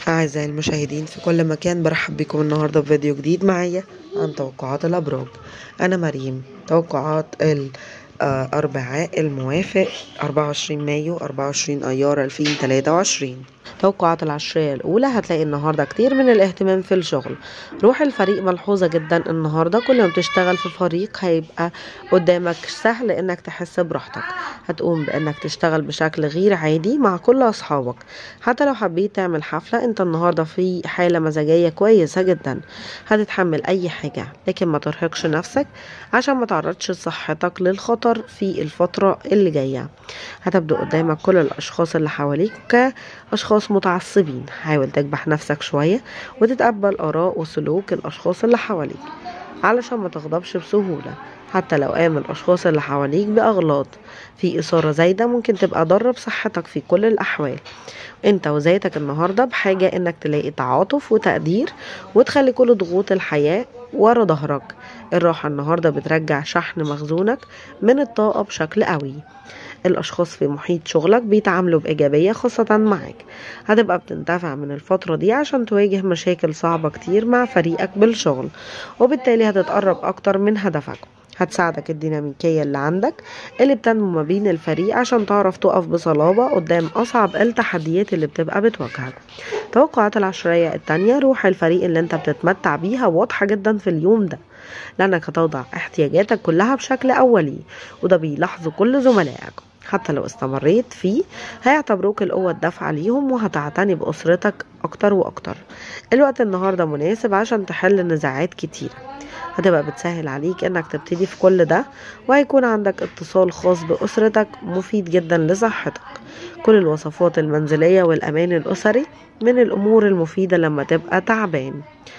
أعزائي المشاهدين في كل مكان برحب بكم النهاردة في فيديو جديد معايا عن توقعات الأبراج أنا مريم توقعات الأربعاء الموافق 24 مايو 24 أيار 2023 توقعات العشرية الأولى هتلاقي النهاردة كتير من الاهتمام في الشغل روح الفريق ملحوظة جدا النهاردة كل ما بتشتغل في فريق هيبقى قدامك سهل انك تحس براحتك هتقوم بانك تشتغل بشكل غير عادي مع كل اصحابك حتى لو حبيت تعمل حفلة انت النهاردة في حالة مزاجية كويسة جدا هتتحمل اي حاجة لكن ما ترهقش نفسك عشان ما تعرضش صحتك للخطر في الفترة اللي جاية هتبدو قدامك كل الاشخاص اللي حواليك كاشخاص متعصبين حاول تكبح نفسك شوية وتتقبل اراء وسلوك الاشخاص اللي حواليك علشان ما تغضبش بسهولة حتى لو قام الأشخاص اللي حواليك بأغلاط في إثارة زايدة ممكن تبقى ضارة بصحتك في كل الأحوال انت وذاتك النهاردة بحاجة انك تلاقي تعاطف وتقدير وتخلي كل ضغوط الحياة ورا ظهرك الراحة النهاردة بترجع شحن مخزونك من الطاقة بشكل قوي الأشخاص في محيط شغلك بيتعاملوا بإيجابية خاصة معاك هتبقى بتنتفع من الفترة دي عشان تواجه مشاكل صعبة كتير مع فريقك بالشغل وبالتالي هتتقرب أكتر من هدفك هتساعدك الديناميكية اللي عندك اللي بتنمو ما بين الفريق عشان تعرف تقف بصلابة قدام أصعب التحديات اللي بتبقى بتواجهك توقعات العشرية التانية روح الفريق اللي انت بتتمتع بيها واضحة جدا في اليوم ده لأنك هتوضع احتياجاتك كلها بشكل أولي وده بيلاحظه كل زملائك حتى لو استمريت فيه هيعتبروك القوة الدافعة ليهم وهتعتني بأسرتك أكتر وأكتر الوقت النهاردة مناسب عشان تحل نزاعات كتيرة هتبقى بتسهل عليك انك تبتدي في كل ده وهيكون عندك اتصال خاص بأسرتك مفيد جدا لصحتك كل الوصفات المنزلية والأمان الأسري من الأمور المفيدة لما تبقى تعبان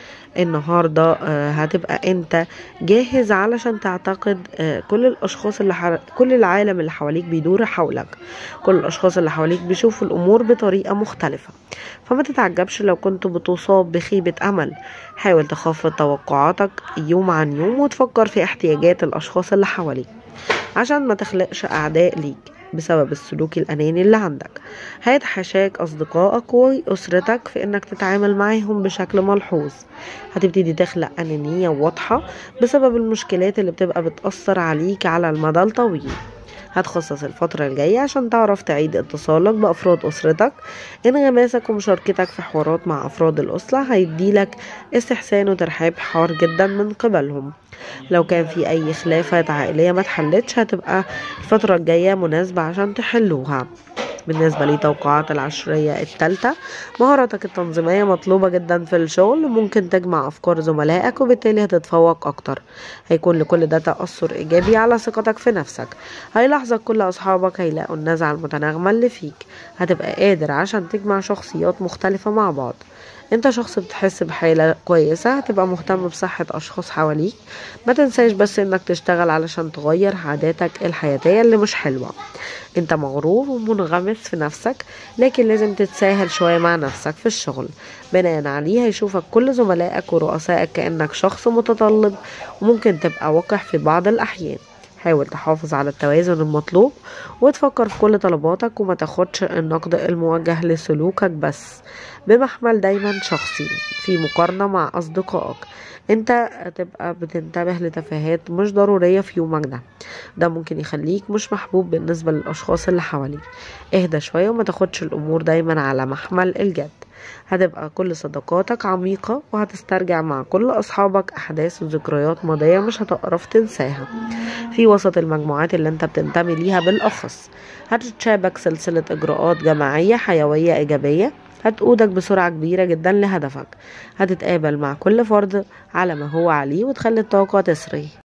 النهارده هتبقى انت جاهز علشان تعتقد كل الاشخاص اللي حر... كل العالم اللي حواليك بيدور حولك كل الاشخاص اللي حواليك بيشوفوا الامور بطريقه مختلفه فما تتعجبش لو كنت بتصاب بخيبه امل حاول تخفض توقعاتك يوم عن يوم وتفكر في احتياجات الاشخاص اللي حواليك عشان ما تخلقش اعداء ليك بسبب السلوك الأناني اللي عندك هيتحاشاك أصدقائك وأسرتك في إنك تتعامل معاهم بشكل ملحوظ هتبتدي تخلق أنانية واضحة بسبب المشكلات اللي بتبقى بتأثر عليك على المدى الطويل هتخصص الفترة الجاية عشان تعرف تعيد اتصالك بأفراد أسرتك انغماسك ومشاركتك في حوارات مع أفراد الأسرة هيديلك استحسان وترحاب حار جدا من قبلهم لو كان في أي خلافات عائلية ما تحلتش هتبقى الفترة الجاية مناسبة عشان تحلوها بالنسبة لتوقعات العشرية التالتة مهاراتك التنظيمية مطلوبة جدا في الشغل ممكن تجمع أفكار زملائك وبالتالي هتتفوق أكتر هيكون لكل ده تأثر إيجابي على ثقتك في نفسك هيلاحظك كل أصحابك هيلاقوا النزعة المتناغمة اللي فيك هتبقى قادر عشان تجمع شخصيات مختلفة مع بعض انت شخص بتحس بحالة كويسة هتبقى مهتم بصحة اشخاص حواليك ما تنساش بس انك تشتغل علشان تغير عاداتك الحياتية اللي مش حلوة انت مغرور ومنغمس في نفسك لكن لازم تتساهل شوية مع نفسك في الشغل بناء عليه هيشوفك كل زملائك ورؤسائك كأنك شخص متطلب وممكن تبقى وقح في بعض الأحيان حاول تحافظ على التوازن المطلوب وتفكر في كل طلباتك وما تاخدش النقد الموجه لسلوكك بس بمحمل دايما شخصي في مقارنة مع أصدقائك انت هتبقى بتنتبه لتفاهات مش ضرورية في يومك ده ده ممكن يخليك مش محبوب بالنسبة للأشخاص اللي حواليك اهدى شوية وما تاخدش الأمور دايما على محمل الجد هتبقى كل صداقاتك عميقة وهتسترجع مع كل أصحابك أحداث وذكريات ماضية مش هتعرف تنساها في وسط المجموعات اللي انت بتنتمي ليها بالأخص هتتشابك سلسلة إجراءات جماعية حيوية إيجابية هتقودك بسرعة كبيرة جدا لهدفك هتتقابل مع كل فرد على ما هو عليه وتخلي الطاقة تسري